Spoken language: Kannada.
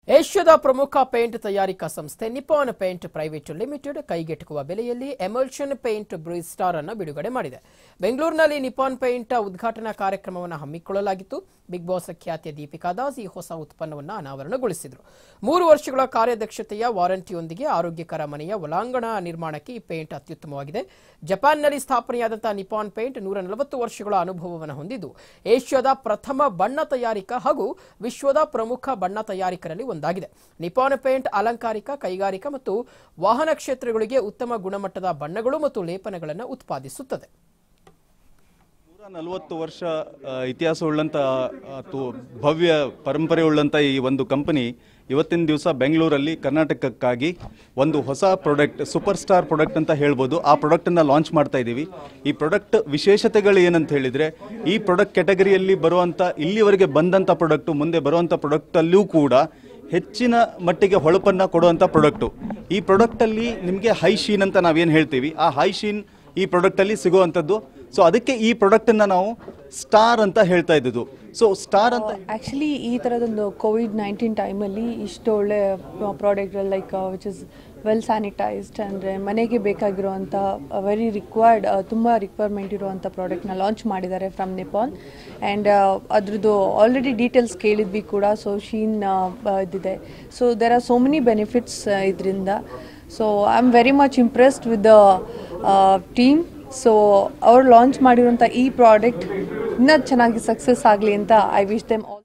ಏಷ್ಯಾದ ಪ್ರಮುಖ ಪೇಂಟ್ ತಯಾರಿಕಾ ಸಂಸ್ಥೆ ನಿಪಾನ್ ಪೇಂಟ್ ಪ್ರೈವೇಟ್ ಲಿಮಿಟೆಡ್ ಕೈಗೆಟುಕುವ ಬೆಲೆಯಲ್ಲಿ ಎಮಲ್ಷನ್ ಪೇಂಟ್ ಬ್ರೀಸ್ ಸ್ಟಾರ್ ಅನ್ನು ಬಿಡುಗಡೆ ಮಾಡಿದೆ ಬೆಂಗಳೂರಿನಲ್ಲಿ ನಿಪಾನ್ ಪೇಂಟ್ ಉದ್ಘಾಟನಾ ಕಾರ್ಯಕ್ರಮವನ್ನು ಹಮ್ಮಿಕೊಳ್ಳಲಾಗಿತ್ತು ಬಿಗ್ ಬಾಸ್ ಖ್ಯಾತಿಯ ದೀಪಿಕಾ ದಾಸ್ ಈ ಹೊಸ ಉತ್ಪನ್ನವನ್ನು ಅನಾವರಣಗೊಳಿಸಿದರು ಮೂರು ವರ್ಷಗಳ ಕಾರ್ಯದಕ್ಷತೆಯ ವಾರಂಟಿಯೊಂದಿಗೆ ಆರೋಗ್ಯಕರ ಮನೆಯ ಒಳಾಂಗಣ ನಿರ್ಮಾಣಕ್ಕೆ ಈ ಪೇಂಟ್ ಅತ್ಯುತ್ತಮವಾಗಿದೆ ಜಪಾನ್ನಲ್ಲಿ ಸ್ಥಾಪನೆಯಾದಂತಹ ನಿಪಾನ್ ಪೇಂಟ್ ನೂರ ನಲವತ್ತು ವರ್ಷಗಳ ಅನುಭವವನ್ನು ಹೊಂದಿದ್ದು ಏಷ್ಯಾದ ಪ್ರಥಮ ಬಣ್ಣ ತಯಾರಿಕಾ ಹಾಗೂ ವಿಶ್ವದ ಪ್ರಮುಖ ಬಣ್ಣ ತಯಾರಿಕರಲ್ಲಿ ಒಂದಾಗಿದೆ ನಿಪಾನ್ ಪೇಂಟ್ ಅಲಂಕಾರಿಕ ಕೈಗಾರಿಕಾ ಮತ್ತು ವಾಹನ ಕ್ಷೇತ್ರಗಳಿಗೆ ಉತ್ತಮ ಗುಣಮಟ್ಟದ ಬಣ್ಣಗಳು ಮತ್ತು ಲೇಪನಗಳನ್ನು ಉತ್ಪಾದಿಸುತ್ತದೆ ನೂರ ನಲವತ್ತು ವರ್ಷ ಆ, ಇತಿಹಾಸವುಳ್ಳಂಥ ಅಥವಾ ಭವ್ಯ ಪರಂಪರೆ ಉಳ್ಳಂಥ ಈ ಒಂದು ಕಂಪನಿ ಇವತ್ತಿನ ದಿವಸ ಬೆಂಗಳೂರಲ್ಲಿ ಕರ್ನಾಟಕಕ್ಕಾಗಿ ಒಂದು ಹೊಸ ಪ್ರಾಡಕ್ಟ್ ಸೂಪರ್ ಸ್ಟಾರ್ ಪ್ರಾಡಕ್ಟ್ ಅಂತ ಹೇಳ್ಬೋದು ಆ ಪ್ರಾಡಕ್ಟನ್ನು ಲಾಂಚ್ ಮಾಡ್ತಾ ಇದ್ದೀವಿ ಈ ಪ್ರಾಡಕ್ಟ್ ವಿಶೇಷತೆಗಳು ಏನಂತ ಹೇಳಿದರೆ ಈ ಪ್ರಾಡಕ್ಟ್ ಕ್ಯಾಟಗರಿಯಲ್ಲಿ ಬರುವಂಥ ಇಲ್ಲಿವರೆಗೆ ಬಂದಂಥ ಪ್ರಾಡಕ್ಟು ಮುಂದೆ ಬರುವಂಥ ಪ್ರಾಡಕ್ಟಲ್ಲೂ ಕೂಡ ಹೆಚ್ಚಿನ ಮಟ್ಟಿಗೆ ಹೊಳಪನ್ನು ಕೊಡುವಂಥ ಪ್ರಾಡಕ್ಟು ಈ ಪ್ರಾಡಕ್ಟಲ್ಲಿ ನಿಮಗೆ ಹೈ ಶೀನ್ ಅಂತ ನಾವೇನು ಹೇಳ್ತೀವಿ ಆ ಹೈ ಶೀನ್ ಈ ಪ್ರಾಡಕ್ಟಲ್ಲಿ ಸಿಗುವಂಥದ್ದು ಸೊ ಅದಕ್ಕೆ ಈ ಪ್ರಾಡಕ್ಟನ್ನು ನಾವು ಸ್ಟಾರ್ ಅಂತ ಹೇಳ್ತಾ ಇದ್ದದ್ದು ಸೊ ಸ್ಟಾರ್ ಅಂತ ಆ್ಯಕ್ಚುಲಿ ಈ ಥರದೊಂದು ಕೋವಿಡ್ ನೈನ್ಟೀನ್ ಟೈಮಲ್ಲಿ ಇಷ್ಟು ಒಳ್ಳೆ product like which is well sanitised ಅಂದರೆ ಮನೆಗೆ ಬೇಕಾಗಿರುವಂಥ ವೆರಿ ರಿಕ್ವೈರ್ಡ್ ತುಂಬ ರಿಕ್ವೈರ್ಮೆಂಟ್ ಇರುವಂಥ ಪ್ರಾಡಕ್ಟ್ನ ಲಾಂಚ್ ಮಾಡಿದ್ದಾರೆ ಫ್ರಮ್ ನಿಪಾನ್ ಆ್ಯಂಡ್ ಅದ್ರದ್ದು ಆಲ್ರೆಡಿ ಡೀಟೇಲ್ಸ್ ಕೇಳಿದ್ವಿ ಕೂಡ ಸೊ ಶೀನ್ ಇದಿದೆ so there are so many benefits ಇದರಿಂದ so I am very much impressed with the team so ಅವ್ರು ಲಾಂಚ್ ಮಾಡಿರುವಂಥ ಈ ಪ್ರಾಡಕ್ಟ್ ಇನ್ನೂ ಚೆನ್ನಾಗಿ ಸಕ್ಸಸ್ ಆಗಲಿ ಅಂತ ಐ ವಿಶ್ ದೆಮ್